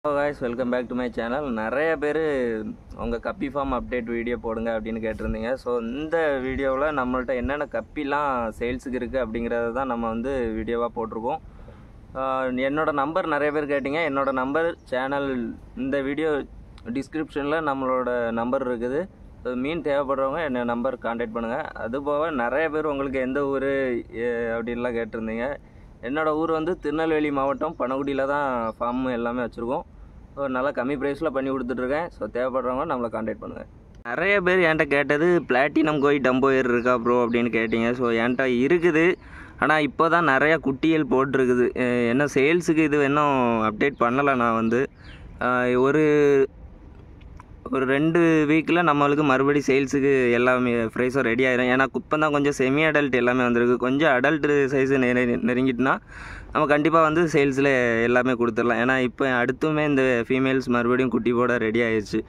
hello guys welcome back to my channel நிறைய பேர் உங்கள் கப்பி ஃபார்ம் அப்டேட் வீடியோ போடுங்க அப்படின்னு கேட்டிருந்தீங்க ஸோ இந்த வீடியோவில் நம்மள்ட்ட என்னென்ன கப்பிலாம் சேல்ஸுக்கு இருக்குது அப்படிங்கிறத தான் நம்ம வந்து வீடியோவாக போட்டிருக்கோம் ஆஹ் என்னோட நம்பர் நிறைய பேர் கேட்டிங்க என்னோட நம்பர் சேனல் இந்த வீடியோ டிஸ்கிரிப்ஷனில் நம்மளோட நம்பர் இருக்குது So, மீன் தேவைப்படுறவங்க என்ன நம்பர் காண்டாக்ட் பண்ணுங்கள் அதுபோக நிறைய பேர் உங்களுக்கு எந்த ஊர் அப்படின்லாம் கேட்டிருந்தீங்க என்னோடய ஊர் வந்து திருநெல்வேலி மாவட்டம் பனகுடியில் தான் ஃபார்ம் எல்லாமே வச்சுருக்கோம் ஸோ நல்லா கம்மி ப்ரைஸில் பண்ணி கொடுத்துட்ருக்கேன் ஸோ தேவைப்படுறவங்க நம்மளை காண்டாக்ட் பண்ணுங்கள் நிறைய பேர் என்கிட்ட கேட்டது பிளாட்டினம் கோய் டம்போயர் இருக்கா ப்ரோ அப்படின்னு கேட்டிங்க ஸோ என்கிட்ட இருக்குது ஆனால் இப்போ தான் நிறையா குட்டிகள் போட்டிருக்குது அஹ் என்ன சேல்ஸுக்கு இது இன்னும் அப்டேட் பண்ணலை நான் வந்து அஹ் ஒரு ஒரு ரெண்டு வீக்கில் நம்மளுக்கு மறுபடி சேல்ஸுக்கு எல்லாமே ப்ரைஸும் ரெடி ஆயிரும் ஏன்னா இப்போ தான் கொஞ்சம் செமி அடல்ட் எல்லாமே வந்திருக்கு கொஞ்சம் அடல்ட் சைஸு நெரு நெருங்கிட்டுனா நம்ம கண்டிப்பாக வந்து சேல்ஸில் எல்லாமே கொடுத்துடலாம் ஏன்னா இப்போ அடுத்துமே இந்த ஃபீமேல்ஸ் மறுபடியும் குட்டி போட ரெடி ஆயிடுச்சு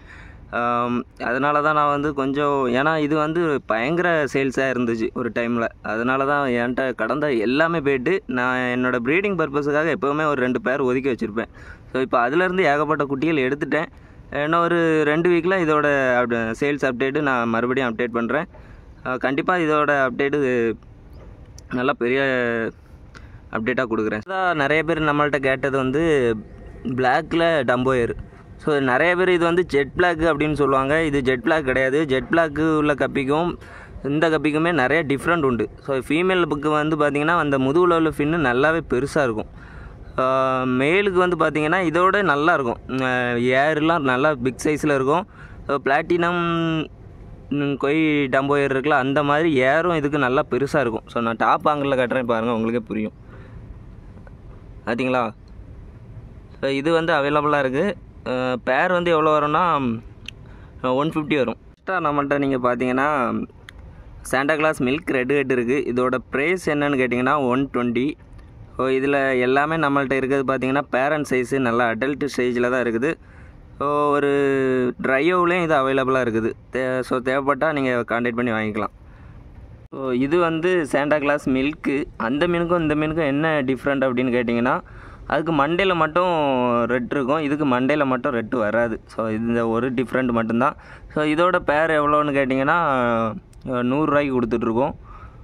அதனால தான் நான் வந்து கொஞ்சம் ஏன்னா இது வந்து பயங்கர சேல்ஸாக இருந்துச்சு ஒரு டைமில் அதனால தான் என்கிட்ட கடந்த எல்லாமே போயிட்டு நான் என்னோடய ப்ரீடிங் பர்பஸுக்காக எப்போவுமே ஒரு ரெண்டு பேர் ஒதுக்கி வச்சுருப்பேன் ஸோ இப்போ அதுலேருந்து ஏகப்பட்ட குட்டிகள் எடுத்துட்டேன் இன்னும் ஒரு ரெண்டு வீக்கில் இதோட சேல்ஸ் அப்டேட்டு நான் மறுபடியும் அப்டேட் பண்ணுறேன் கண்டிப்பாக இதோட அப்டேட்டு நல்லா பெரிய அப்டேட்டாக கொடுக்குறேன் அதான் நிறைய பேர் நம்மள்ட்ட கேட்டது வந்து பிளாக்கில் டம்போயர் ஸோ நிறைய பேர் இது வந்து ஜெட் பிளாக் அப்படின்னு சொல்லுவாங்க இது ஜெட் பிளாக் கிடையாது ஜெட் பிளாக்கு உள்ள கப்பிக்கும் இந்த கப்பிக்குமே நிறைய டிஃப்ரெண்ட் உண்டு ஸோ ஃபீமேல் புக்கு வந்து பார்த்திங்கன்னா அந்த முதுகுல உள்ள ஃபின்னு நல்லாவே பெருசாக இருக்கும் மேலுக்கு வந்து பார்த்திங்கன்னா இதோட நல்லா இருக்கும் ஏர்லாம் நல்லா பிக் சைஸில் இருக்கும் பிளாட்டினம் கொய் டம்போயர் இருக்குல்ல அந்த மாதிரி ஏரும் இதுக்கு நல்லா பெருசாக இருக்கும் ஸோ நான் டாப் ஆங்கிளில் கட்டுறேன் பாருங்கள் உங்களுக்கே புரியும் பார்த்தீங்களா ஸோ இது வந்து அவைலபிளாக இருக்குது பேர் வந்து எவ்வளோ வரும்னா ஒன் ஃபிஃப்டி வரும் ஃபஸ்ட்டாக நம்மள்ட்ட நீங்கள் பார்த்தீங்கன்னா Santa Claus milk red head இருக்குது இதோட ப்ரைஸ் என்னன்னு கேட்டிங்கன்னா ஒன் டுவெண்ட்டி ஸோ இதில் எல்லாமே நம்மள்ட்ட இருக்கிறது பார்த்தீங்கன்னா பேரண்ட் சைஸு நல்லா அடல்ட் ஸ்டேஜில் தான் இருக்குது ஸோ ஒரு ட்ரையோவ்லேயும் இது அவைலபிளாக இருக்குது தே ஸோ தேவைப்பட்டால் நீங்கள் காண்டாக்ட் பண்ணி வாங்கிக்கலாம் ஸோ இது வந்து சாண்டா கிளாஸ் மில்க்கு அந்த மீனுக்கும் இந்த மீனுக்கும் என்ன டிஃப்ரெண்ட் அப்படின்னு கேட்டிங்கன்னா அதுக்கு மண்டையில் மட்டும் ரெட் இருக்கும் இதுக்கு மண்டையில் மட்டும் ரெட்டு வராது ஸோ இந்த ஒரு டிஃப்ரெண்ட் மட்டும்தான் ஸோ இதோட பேர் எவ்வளோன்னு கேட்டிங்கன்னா நூறுரூவாய்க்கு கொடுத்துட்ருக்கோம்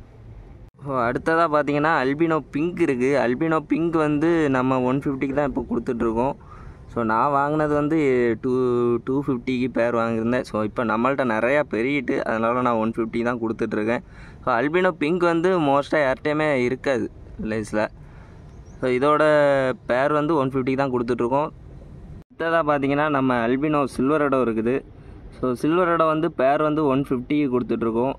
ஸோ அடுத்ததாக பார்த்தீங்கன்னா அல்பினோ பிங்க் இருக்குது அல்பினோ பிங்க் வந்து நம்ம ஒன் ஃபிஃப்டிக்கு தான் இப்போ கொடுத்துட்ருக்கோம் ஸோ நான் வாங்கினது வந்து டூ டூ ஃபிஃப்டிக்கு பேர் வாங்கியிருந்தேன் ஸோ இப்போ நம்மள்ட்ட நிறையா பெருகிட்டு அதனால் நான் ஒன் ஃபிஃப்டி தான் கொடுத்துட்ருக்கேன் ஸோ அல்பினோ பிங்க் வந்து மோஸ்ட்டாக யார்கிட்டையுமே இருக்காது லைஸில் ஸோ இதோட பேர் வந்து ஒன் ஃபிஃப்டிக்கு தான் கொடுத்துட்ருக்கோம் அடுத்ததாக பார்த்தீங்கன்னா நம்ம அல்பினோ சில்வர் இடம் இருக்குது ஸோ சில்வர் இடம் வந்து பேர் வந்து ஒன் ஃபிஃப்டிக்கு கொடுத்துட்ருக்கோம்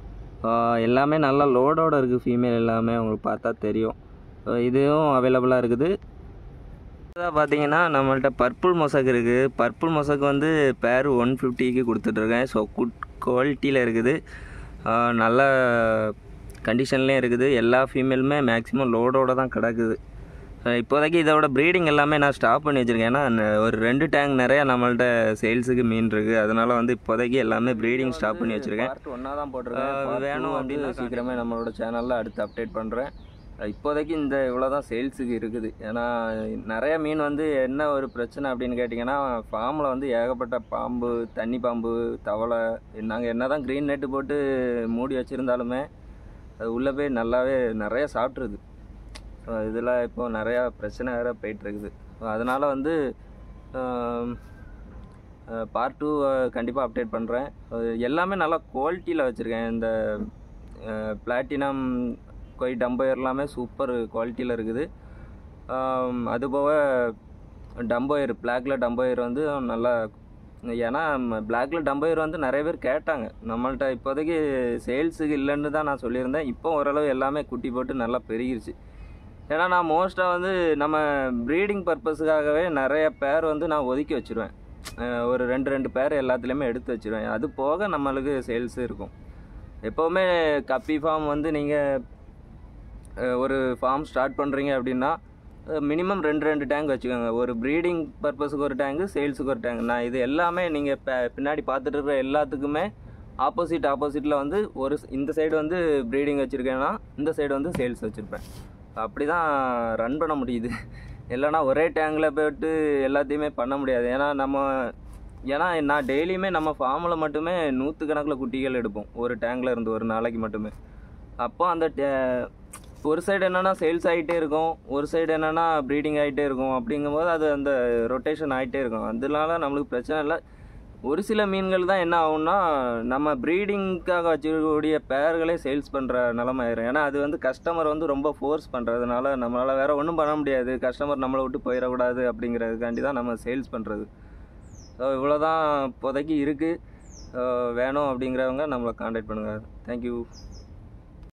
எல்லாமே நல்லா லோடோடு இருக்குது ஃபீமேல் எல்லாமே உங்களுக்கு பார்த்தா தெரியும் ஸோ இதுவும் அவைலபிளாக இருக்குது அடுத்ததாக பார்த்தீங்கன்னா நம்மள்ட்ட பர்பிள் மொசக் இருக்குது பர்பிள் மொசக் வந்து பேர் ஒன் ஃபிஃப்டிக்கு கொடுத்துட்ருக்கேன் ஸோ குட் குவாலிட்டியில் இருக்குது நல்ல கண்டிஷன்லேயும் இருக்குது எல்லா ஃபீமேலுமே மேக்ஸிமம் லோடோடு தான் கிடக்குது இப்போதைக்கு இதோட ப்ரீடிங் எல்லாமே நான் ஸ்டாப் பண்ணி வச்சுருக்கேன் ஏன்னா ஒரு ரெண்டு டேங்க் நிறையா நம்மள்ட்ட சேல்ஸுக்கு மீன் இருக்குது அதனால் வந்து இப்போதைக்கு எல்லாமே ப்ரீடிங் ஸ்டாப் பண்ணி வச்சுருக்கேன் ஒன்றா தான் போட்டிருக்கேன் வேணும் அப்படின்னு சீக்கிரமே நம்மளோட சேனலில் அடுத்து அப்டேட் பண்ணுறேன் இப்போதைக்கு இந்த இவ்வளோ தான் சேல்ஸுக்கு இருக்குது ஏன்னா நிறைய மீன் வந்து என்ன ஒரு பிரச்சனை அப்படின்னு கேட்டிங்கன்னா ஃபார்மில் வந்து ஏகப்பட்ட பாம்பு தண்ணி பாம்பு தவளை நாங்கள் என்ன தான் க்ரீன் நெட்டு போட்டு மூடி வச்சுருந்தாலுமே அது உள்ளே போய் நல்லாவே நிறைய சாப்பிட்ருது ஸோ இதில் இப்போ நிறையா பிரச்சனை வேறு போயிட்டுருக்குது ஸோ அதனால் வந்து பார்ட் டூ கண்டிப்பாக அப்டேட் பண்ணுறேன் எல்லாமே நல்லா குவாலிட்டியில் வச்சுருக்கேன் இந்த பிளாட்டினம் கொய் டம்போயர் எல்லாமே சூப்பர் குவாலிட்டியில் இருக்குது அதுபோக டம்போயர் பிளாக்ல டம்போயர் வந்து நல்லா ஏன்னா பிளாக்ல டம்போயர் வந்து நிறைய பேர் கேட்டாங்க நம்மள்ட்ட இப்போதைக்கு சேல்ஸுக்கு இல்லைன்னு தான் நான் சொல்லியிருந்தேன் இப்போ ஓரளவு எல்லாமே குட்டி போட்டு நல்லா பெருகிருச்சு ஏன்னா நான் மோஸ்ட்டாக வந்து நம்ம ப்ரீடிங் பர்பஸுக்காகவே நிறைய பேர் வந்து நான் ஒதுக்கி வச்சுருவேன் ஒரு ரெண்டு ரெண்டு பேர் எல்லாத்துலேயுமே எடுத்து வச்சுருவேன் அது போக நம்மளுக்கு சேல்ஸு இருக்கும் எப்போவுமே கப்பி ஃபார்ம் வந்து நீங்கள் ஒரு ஃபார்ம் ஸ்டார்ட் பண்ணுறீங்க அப்படின்னா மினிமம் ரெண்டு ரெண்டு டேங்க் வச்சுக்கோங்க ஒரு ப்ரீடிங் பர்பஸுக்கு ஒரு டேங்கு சேல்ஸுக்கு ஒரு டேங்க் நான் இது எல்லாமே நீங்கள் பின்னாடி பார்த்துட்டு இருக்கிற எல்லாத்துக்குமே ஆப்போசிட் ஆப்போசிட்டில் வந்து ஒரு இந்த சைடு வந்து ப்ரீடிங் வச்சுருக்கேன்னா இந்த சைடு வந்து சேல்ஸ் வச்சுருப்பேன் அப்படி தான் ரன் பண்ண முடியுது இல்லைன்னா ஒரே டேங்கில் போயிட்டு எல்லாத்தையுமே பண்ண முடியாது ஏன்னா நம்ம ஏன்னா நான் டெய்லியுமே நம்ம ஃபார்மில் மட்டுமே நூற்றுக்கணக்கில் குட்டிகள் எடுப்போம் ஒரு டேங்கில் இருந்து ஒரு நாளைக்கு மட்டுமே அப்போ அந்த டே- ஒரு சைடு என்னென்னா சேல்ஸ் ஆகிட்டே இருக்கும் ஒரு சைடு என்னென்னா ப்ரீடிங் ஆகிட்டே இருக்கும் அப்படிங்கும்போது அது அந்த ரொட்டேஷன் ஆகிட்டே இருக்கும் அதனால நம்மளுக்கு பிரச்சனை இல்லை ஒரு சில மீன்கள் தான் என்ன ஆகும்னா நம்ம ப்ரீடிங்க்காக வச்சுக்கக்கூடிய பேர்களே சேல்ஸ் பண்ணுற நிலமை ஆயிரும் ஏன்னா அது வந்து கஸ்டமர் வந்து ரொம்ப ஃபோர்ஸ் பண்ணுறதுனால நம்மளால் வேறு ஒன்றும் பண்ண முடியாது கஸ்டமர் நம்மளை விட்டு போயிடக்கூடாது அப்படிங்கிறதுக்காண்டி தான் நம்ம சேல்ஸ் பண்ணுறது ஸோ இவ்வளோ தான் இப்போதைக்கு இருக்குது வேணும் அப்படிங்கிறவங்க நம்மளை காண்டாக்ட் பண்ணுங்கள் தேங்க்யூ